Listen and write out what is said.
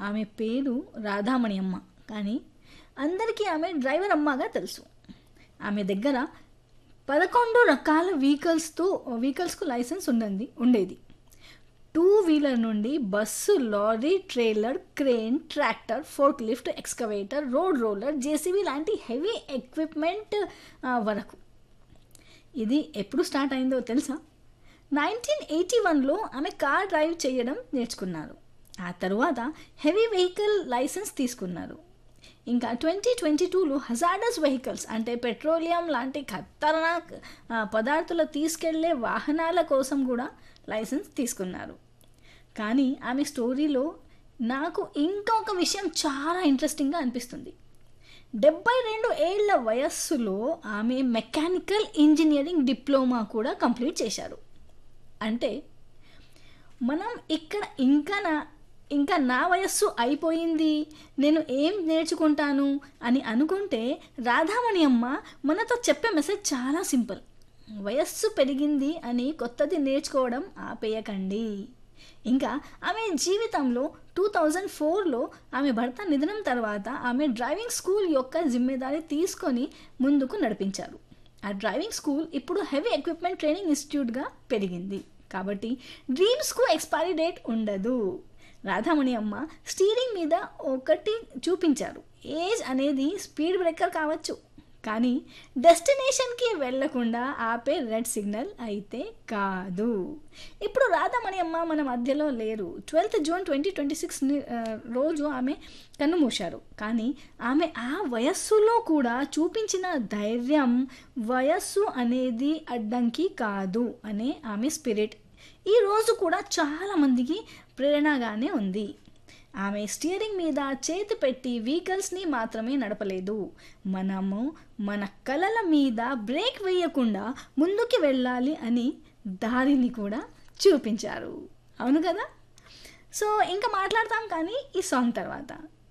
ఆమె పేరు రాధామణి అమ్మ కానీ అందరికీ ఆమె డ్రైవర్ అమ్మగా తెలుసు ఆమె దగ్గర పదకొండు రకాల వెహికల్స్తో వెహికల్స్కు లైసెన్స్ ఉండండి ఉండేది టూ వీలర్ నుండి bus lorry trailer crane tractor forklift excavator road roller JCB లాంటి హెవీ ఎక్విప్మెంట్ ఆ, వరకు ఇది ఎప్పుడు స్టార్ట్ అయిందో తెలుసా నైన్టీన్ ఎయిటీ వన్లో ఆమె కార్ డ్రైవ్ చేయడం నేర్చుకున్నారు ఆ తరువాత హెవీ వెహికల్ లైసెన్స్ తీసుకున్నారు ఇంకా ట్వంటీ ట్వంటీ టూలో హజార్డస్ వెహికల్స్ అంటే పెట్రోలియం లాంటి ఖతర్నాక్ ఆ, పదార్థాలు తీసుకెళ్లే వాహనాల కోసం కూడా లైసెన్స్ తీసుకున్నారు కానీ ఆమె స్టోరీలో నాకు ఇంకొక విషయం చాలా ఇంట్రెస్టింగ్గా అనిపిస్తుంది డెబ్బై రెండు ఏళ్ల వయస్సులో ఆమె మెకానికల్ ఇంజనీరింగ్ డిప్లొమా కూడా కంప్లీట్ చేశారు అంటే మనం ఇక్కడ ఇంకా నా ఇంకా నా వయస్సు అయిపోయింది నేను ఏం నేర్చుకుంటాను అని అనుకుంటే రాధామణి అమ్మ మనతో చెప్పే మెసేజ్ చాలా సింపుల్ వయస్సు పెరిగింది అని కొత్తది నేర్చుకోవడం ఆపేయకండి ఇంకా ఆమె జీవితంలో టూ థౌజండ్ ఫోర్లో ఆమె భర్త నిధనం తర్వాత ఆమె డ్రైవింగ్ స్కూల్ యొక్క జిమ్మెదారి తీసుకొని ముందుకు నడిపించారు ఆ డ్రైవింగ్ స్కూల్ ఇప్పుడు హెవీ ఎక్విప్మెంట్ ట్రైనింగ్ ఇన్స్టిట్యూట్గా పెరిగింది కాబట్టి డ్రీమ్స్కు ఎక్స్పైరీ డేట్ ఉండదు రాధామణి అమ్మ స్టీరింగ్ మీద ఒకటి చూపించారు ఏజ్ అనేది స్పీడ్ బ్రేకర్ కావచ్చు కానీ డెస్టినేషన్కి వెళ్లకుండా ఆపే రెడ్ సిగ్నల్ అయితే కాదు ఇప్పుడు రాధామణి అమ్మ మన మధ్యలో లేరు twelfth June twenty twenty six రోజు ఆమె కన్నుమూశారు కానీ ఆమె ఆ వయస్సులో కూడా చూపించిన ధైర్యం వయస్సు అనేది అడ్డంకి కాదు అనే ఆమె స్పిరిట్ ఈ రోజు కూడా చాలామందికి ప్రేరణగానే ఉంది ఆమె స్టీరింగ్ మీద చేతి పెట్టి వెహికల్స్ని మాత్రమే నడపలేదు మనము మన కలల మీద బ్రేక్ వేయకుండా ముందుకు వెళ్ళాలి అని దారిని కూడా చూపించారు అవును కదా సో ఇంకా మాట్లాడతాం కానీ ఈ సాంగ్ తర్వాత